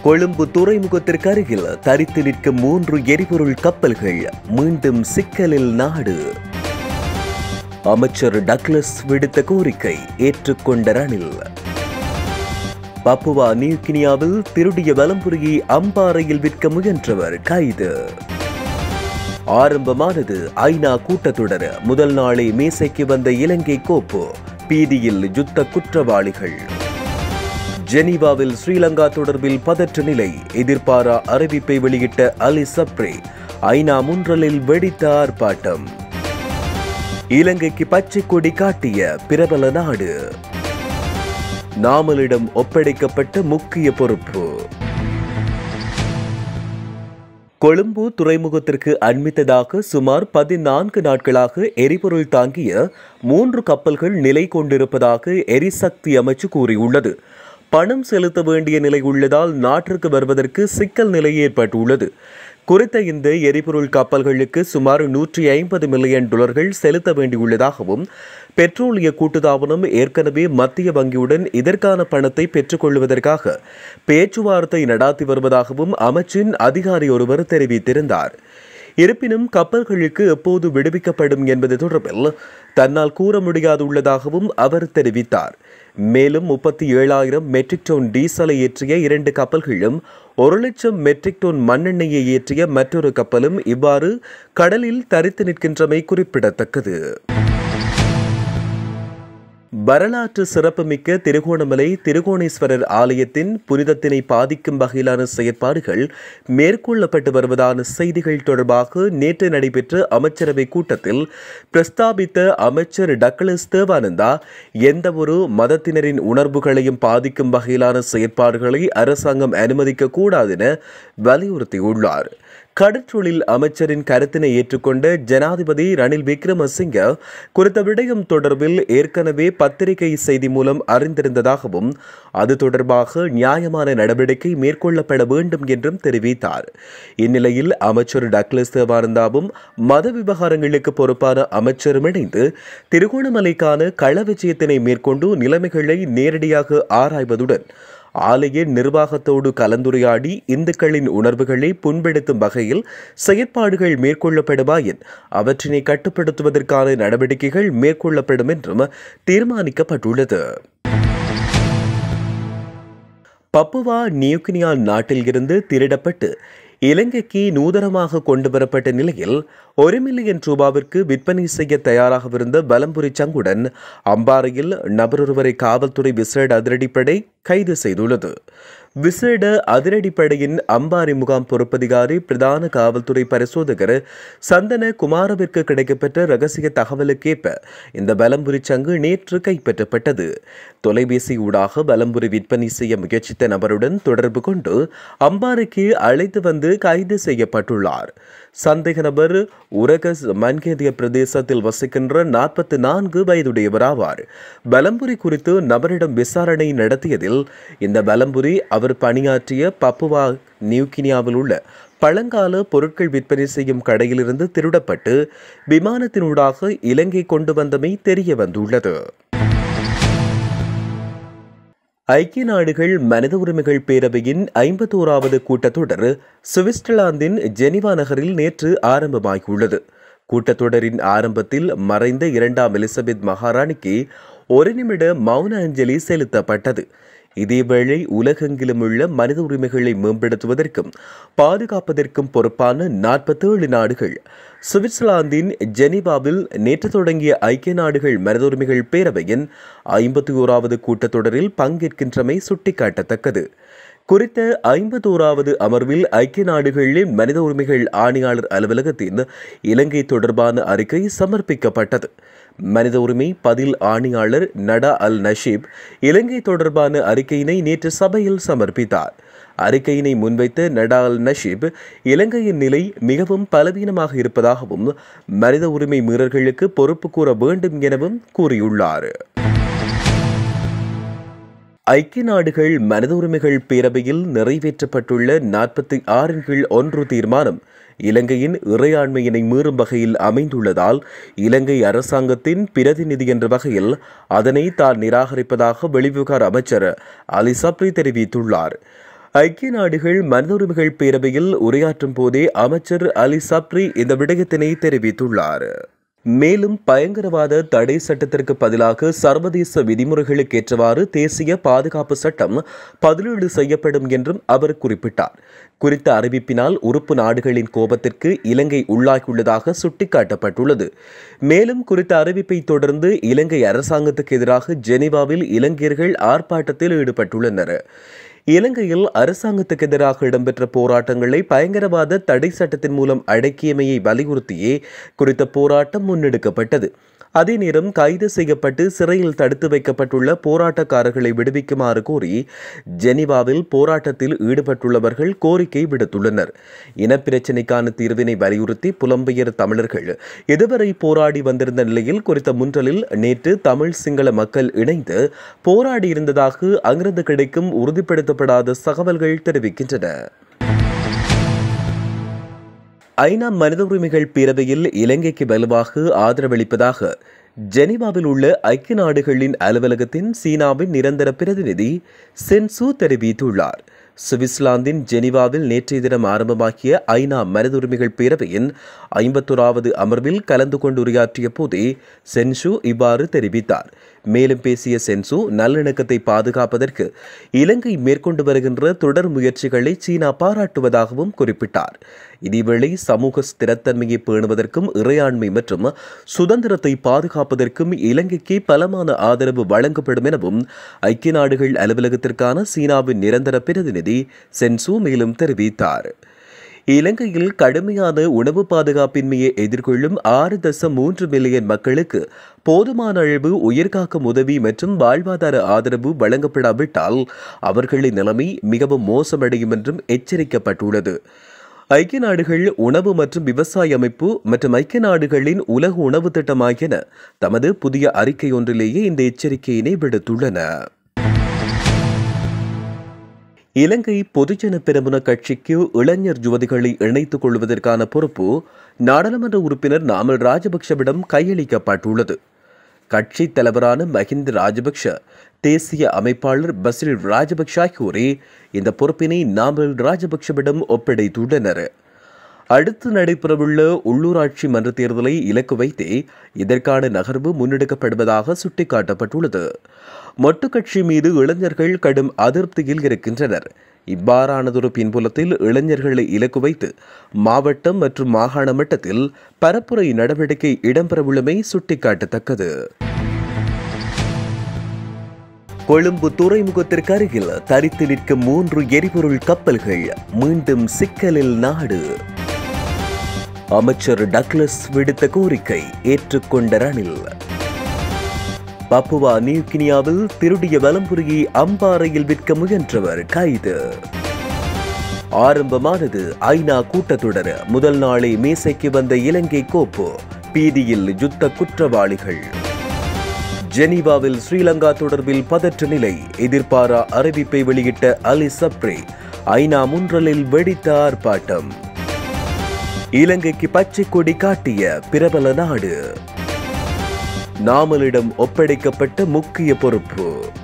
கொழும்பு துறைமுகத்திற்கு அருகில் தரித்து நிற்கும் மூன்று எரிபொருள் கப்பல்கள் மீண்டும் சிக்கலில் நாடு அமைச்சர் டக்ளஸ் விடுத்த கோரிக்கை ஏற்றுக்கொண்ட ரணில் பப்புவா நியூகினியாவில் திருடிய வலம்புரியை அம்பாறையில் விற்க முயன்றவர் கைது ஆரம்பமானது ஐநா கூட்டத்தொடர் முதல் நாளே மேசைக்கு வந்த இலங்கை கோப்பு பீதியில் யுத்த குற்றவாளிகள் ஜெனீவாவில் ஸ்ரீலங்கா தொடர்பில் பதற்ற நிலை எதிர்பாரா அறிவிப்பை வெளியிட்ட அலி சப்ரே ஐநா முன்றலில் வெடித்த ஆர்ப்பாட்டம் இலங்கைக்கு பச்சை கொடி காட்டிய பிரபல நாடு நாமலிடம் ஒப்படைக்கப்பட்ட முக்கிய பொறுப்பு கொழும்பு துறைமுகத்திற்கு அண்மித்ததாக சுமார் பதினான்கு நாட்களாக எரிபொருள் தாங்கிய மூன்று கப்பல்கள் நிலை கொண்டிருப்பதாக எரிசக்தி அமைச்சு கூறியுள்ளது பணம் செலுத்த வேண்டிய நிலை உள்ளதால் நாட்டிற்கு வருவதற்கு சிக்கல் நிலை ஏற்பட்டுள்ளது குறித்த இந்த எரிபொருள் கப்பல்களுக்கு சுமார் நூற்றி ஐம்பது மில்லியன் டாலர்கள் செலுத்த வேண்டியுள்ளதாகவும் பெட்ரோலிய கூட்டுத்தாபனம் ஏற்கனவே மத்திய வங்கியுடன் இதற்கான பணத்தை பெற்றுக்கொள்வதற்காக பேச்சுவார்த்தை நடாத்தி வருவதாகவும் அமைச்சின் அதிகாரி ஒருவர் தெரிவித்திருந்தார் இருப்பினும் கப்பல்களுக்கு எப்போது விடுவிக்கப்படும் என்பது தொடர்பில் தன்னால் கூற முடியாதுள்ளதாகவும் அவர் தெரிவித்தார் மேலும் முப்பத்தி ஏழாயிரம் மெட்ரிக் டன் டீசலை ஏற்றிய இரண்டு கப்பல்களும் ஒரு லட்சம் மெட்ரிக் டன் மண்ணெண்ணெயை ஏற்றிய மற்றொரு கப்பலும் இவ்வாறு கடலில் தரித்து நிற்கின்றமை குறிப்பிடத்தக்கது வரலாற்று சிறப்புமிக்க திருகோணமலை திருகோணேஸ்வரர் ஆலயத்தின் புனிதத்தினை பாதிக்கும் வகையிலான செயற்பாடுகள் மேற்கொள்ளப்பட்டு வருவதான செய்திகள் தொடர்பாக நேற்று நடைபெற்ற அமைச்சரவை கூட்டத்தில் பிரஸ்தாபித்த அமைச்சர் டக்ளஸ் தேவானந்தா எந்தவொரு மதத்தினரின் உணர்வுகளையும் பாதிக்கும் வகையிலான செயற்பாடுகளை அரசாங்கம் அனுமதிக்க கூடாது என வலியுறுத்தியுள்ளார் கடற்றொழில் அமைச்சரின் கருத்தினை ஏற்றுக்கொண்ட ஜனாதிபதி ரணில் விக்ரமசிங்க குறித்த விடயம் தொடர்பில் ஏற்கனவே பத்திரிகை செய்தி மூலம் அறிந்திருந்ததாகவும் அது தொடர்பாக நியாயமான நடவடிக்கை மேற்கொள்ளப்பட வேண்டும் என்றும் தெரிவித்தார் இந்நிலையில் அமைச்சர் டக்ளஸ் தேவானந்தாவும் மத விவகாரங்களுக்கு பொறுப்பான அமைச்சரும் இணைந்து திருகோணமலைக்கான கள விஜயத்தினை மேற்கொண்டு நிலைமைகளை நேரடியாக ஆராய்வதுடன் ஆலய நிர்வாகத்தோடு கலந்துரையாடி இந்துக்களின் உணர்வுகளை புண்படுத்தும் வகையில் செயற்பாடுகள் மேற்கொள்ளப்படுமாயின் அவற்றினை கட்டுப்படுத்துவதற்கான நடவடிக்கைகள் மேற்கொள்ளப்படும் என்றும் தீர்மானிக்கப்பட்டுள்ளது பப்புவா நியூகினியா நாட்டில் இருந்து திருடப்பட்டு இலங்கைக்கு நூதனமாக கொண்டு வரப்பட்ட நிலையில் ஒரு மில்லியன் ரூபாவிற்கு விற்பனை செய்ய தயாராகவிருந்த பலம்புரி சங்குடன் அம்பாறையில் நபரொருவரை காவல்துறை விசேட அதிரடிப்படை கைது செய்துள்ளது விசேட அதிரடிப்படையின் அம்பாரி முகாம் பொறுப்பதிகாரி பிரதான காவல்துறை பரிசோதகர் சந்தன குமாரவிற்கு கிடைக்கப்பெற்ற ரகசிய தகவலுக்கேற்ப இந்த பலம்புரி சங்கு நேற்று கைப்பற்றப்பட்டது தொலைபேசி ஊடாக பலம்புரி விற்பனை செய்ய முயற்சித்த நபருடன் தொடர்பு கொண்டு அம்பாறைக்கு அழைத்து வந்து கைது செய்யப்பட்டுள்ளார் சந்தேக நபர் உரகஸ் மன்கேதிய பிரதேசத்தில் வசிக்கின்ற நாற்பத்தி நான்கு வயதுடையவராவார் பலம்புரி குறித்து நபரிடம் விசாரணை நடத்தியதில் இந்த பலம்புரி அவர் பணியாற்றிய பப்புவா நியூகினியாவில் உள்ள பழங்கால பொருட்கள் விற்பனை செய்யும் கடையிலிருந்து திருடப்பட்டு விமானத்தினூடாக இலங்கை கொண்டு வந்தமை தெரிய வந்துள்ளது ஐக்கிய நாடுகள் மனித உரிமைகள் பேரவையின் ஐம்பத்தோராவது கூட்டத்தொடர் சுவிட்சர்லாந்தின் ஜெனிவா நகரில் நேற்று ஆரம்பமாகியுள்ளது கூட்டத்தொடரின் ஆரம்பத்தில் மறைந்த இரண்டாம் எலிசபெத் மகாராணிக்கு ஒரு நிமிட மௌன அஞ்சலி செலுத்தப்பட்டது இதேவேளை உலகெங்கிலும் உள்ள மனித உரிமைகளை மேம்படுத்துவதற்கும் பாதுகாப்பதற்கும் பொறுப்பான நாற்பத்தேழு நாடுகள் சுவிட்சர்லாந்தின் ஜெனீவாவில் நேற்று தொடங்கிய ஐக்கிய நாடுகள் மனித உரிமைகள் பேரவையின் ஐம்பத்தி ஓராவது கூட்டத்தொடரில் பங்கேற்கின்றமை சுட்டிக்காட்டத்தக்கது குறித்த ஐம்பத்தோராவது அமர்வில் ஐக்கிய நாடுகளின் மனித உரிமைகள் ஆணையாளர் அலுவலகத்தின் இலங்கை தொடர்பான அறிக்கை சமர்ப்பிக்கப்பட்டது மனித உரிமை பதில் ஆணையாளர் நடா அல் நஷீப் இலங்கை தொடர்பான அறிக்கையினை நேற்று சபையில் சமர்ப்பித்தார் அறிக்கையினை முன்வைத்த நடா அல் நஷீப் இலங்கையின் நிலை மிகவும் பலவீனமாக இருப்பதாகவும் மனித உரிமை மீறல்களுக்கு பொறுப்பு கூற வேண்டும் எனவும் கூறியுள்ளார் ஐக்கிய நாடுகள் மனித உரிமைகள் பேரவையில் நிறைவேற்றப்பட்டுள்ள நாற்பத்தி ஆறின் கீழ் ஒன்று தீர்மானம் இலங்கையின் இறையாண்மையினை மீறும் வகையில் அமைந்துள்ளதால் இலங்கை அரசாங்கத்தின் பிரதிநிதி என்ற வகையில் அதனை தான் நிராகரிப்பதாக வெளிவிவகார அமைச்சர் அலி சப்ரி தெரிவித்துள்ளார் ஐக்கிய நாடுகள் மனித உரிமைகள் பேரவையில் உரையாற்றும் போதே அமைச்சர் அலி சப்ரி இந்த விடயத்தினை தெரிவித்துள்ளார் மேலும் பயங்கரவாத தடை சட்டத்திற்கு பதிலாக சர்வதேச விதிமுறைகளுக்கு ஏற்றவாறு தேசிய பாதுகாப்பு சட்டம் பதிலீடு செய்யப்படும் என்றும் அவர் குறிப்பிட்டார் குறித்த அறிவிப்பினால் உறுப்பு நாடுகளின் கோபத்திற்கு இலங்கை உள்ளாகியுள்ளதாக சுட்டிக்காட்டப்பட்டுள்ளது மேலும் குறித்த அறிவிப்பை தொடர்ந்து இலங்கை அரசாங்கத்துக்கு எதிராக ஜெனீவாவில் இலங்கையர்கள் ஆர்ப்பாட்டத்தில் ஈடுபட்டுள்ளனர் இலங்கையில் அரசாங்கத்துக்கு எதிராக இடம்பெற்ற போராட்டங்களை பயங்கரவாத தடை சட்டத்தின் மூலம் அடக்கியமையை வலியுறுத்தியே குறித்த போராட்டம் முன்னெடுக்கப்பட்டது அதே நேரம் கைது செய்யப்பட்டு சிறையில் தடுத்து வைக்கப்பட்டுள்ள போராட்டக்காரர்களை விடுவிக்குமாறு கோரி ஜெனீவாவில் போராட்டத்தில் ஈடுபட்டுள்ளவர்கள் கோரிக்கை விடுத்துள்ளனர் இனப்பிரச்சினைக்கான தீர்வினை வலியுறுத்தி புலம்பெயர் தமிழர்கள் இதுவரை போராடி வந்திருந்த நிலையில் குறித்த முன்றலில் நேற்று தமிழ் சிங்கள மக்கள் இணைந்து போராடியிருந்ததாக அங்கிருந்து கிடைக்கும் உறுதிப்படுத்தப்படாத தகவல்கள் தெரிவிக்கின்றன ஐநா மனித உரிமைகள் பேரவையில் இலங்கைக்கு வலுவாக ஆதரவளிப்பதாக ஜெனீவாவில் உள்ள ஐக்கிய நாடுகளின் அலுவலகத்தின் சீனாவின் நிரந்தர பிரதிநிதி சென்சு தெரிவித்துள்ளார் சுவிட்சர்லாந்தின் ஜெனீவாவில் நேற்றைய தினம் ஆரம்பமாகிய ஐநா மனித உரிமைகள் பேரவையின் ஐம்பத்தோராவது அமர்வில் கலந்து கொண்டு உரையாற்றிய போதே சென்சு இவ்வாறு தெரிவித்தார் மேலும் பேசிய சென்சு நல்லிணக்கத்தை பாதுகாப்பதற்கு இலங்கை மேற்கொண்டு வருகின்ற தொடர் முயற்சிகளை சீனா பாராட்டுவதாகவும் குறிப்பிட்டார் இதேவேளை சமூக ஸ்திரத்தன்மையை பேணுவதற்கும் இறையாண்மை மற்றும் சுதந்திரத்தை பாதுகாப்பதற்கும் இலங்கைக்கு பலமான ஆதரவு வழங்கப்படும் எனவும் ஐக்கிய நாடுகள் அலுவலகத்திற்கான சீனாவின் நிரந்தர பிரதிநிதி சென்சு மேலும் தெரிவித்தார் இலங்கையில் கடுமையான உணவு பாதுகாப்பின்மையை எதிர்கொள்ளும் ஆறு தசம் மூன்று மில்லியன் மக்களுக்கு போதுமான அளவு உயிர்காக்கும் உதவி மற்றும் வாழ்வாதார ஆதரவு வழங்கப்படாவிட்டால் அவர்களின் நிலைமை மிகவும் மோசமடையும் என்றும் எச்சரிக்கப்பட்டுள்ளது ஐக்கிய நாடுகள் உணவு மற்றும் விவசாய அமைப்பு மற்றும் ஐக்கிய நாடுகளின் உலக உணவு திட்டம் ஆகியன தமது புதிய அறிக்கை ஒன்றிலேயே இந்த எச்சரிக்கையினை விடுத்துள்ளன இலங்கை பொதுஜன பெரமுன கட்சிக்கு இளைஞர் யுவதிகளை இணைத்துக் கொள்வதற்கான பொறுப்பு நாடாளுமன்ற உறுப்பினர் நாமல் ராஜபக்ஷவிடம் கையளிக்கப்பட்டுள்ளது கட்சி தலைவரான மஹிந்த ராஜபக்ஷ தேசிய அமைப்பாளர் பசில் ராஜபக்ஷ ஆகியோரே இந்த பொறுப்பினை நாமல் ராஜபக்ஷவிடம் ஒப்படைத்துள்ளனர் அடுத்து நடைபெறவுள்ள உள்ளூராட்சி மன்ற தேர்தலை இலக்கு வைத்தே இதற்கான நகர்வு முன்னெடுக்கப்படுவதாக சுட்டிக்காட்டப்பட்டுள்ளது மொட்டு கட்சி மீது இளைஞர்கள் கடும் அதிருப்தியில் இருக்கின்றனர் இவ்வாறானதொரு பின்புலத்தில் இளைஞர்களை இலக்கு வைத்து மாவட்டம் மற்றும் மாகாண மட்டத்தில் பரப்புரை நடவடிக்கை இடம்பெறவுள்ளமை சுட்டிக்காட்டத்தக்கது கொழும்பு துறைமுகத்திற்கு அருகில் தரித்து நிற்கும் மூன்று எரிபொருள் கப்பல்கள் மீண்டும் சிக்கலில் நாடு அமைச்சர் டக்ளஸ் விடுத்த கோரிக்கை ஏற்றுக்கொண்ட ரணில் பப்புவா நியூகினியாவில் திருடிய வலம்புரியை அம்பாறையில் விற்க முயன்றவர் கைது ஆரம்பமானது ஐநா கூட்டத்தொடர் முதல் நாளே மேசைக்கு வந்த இலங்கை கோப்பு பீதியில் யுத்த குற்றவாளிகள் ஜெனீவாவில் ஸ்ரீலங்கா தொடர்பில் பதற்ற நிலை எதிர்பாரா அறிவிப்பை வெளியிட்ட அலி சப்ரே ஐநா முன்றலில் வெடித்த ஆர்ப்பாட்டம் இலங்கைக்கு பச்சை கொடி காட்டிய பிரபல நாடு நாமலிடம் ஒப்படைக்கப்பட்ட முக்கிய பொறுப்பு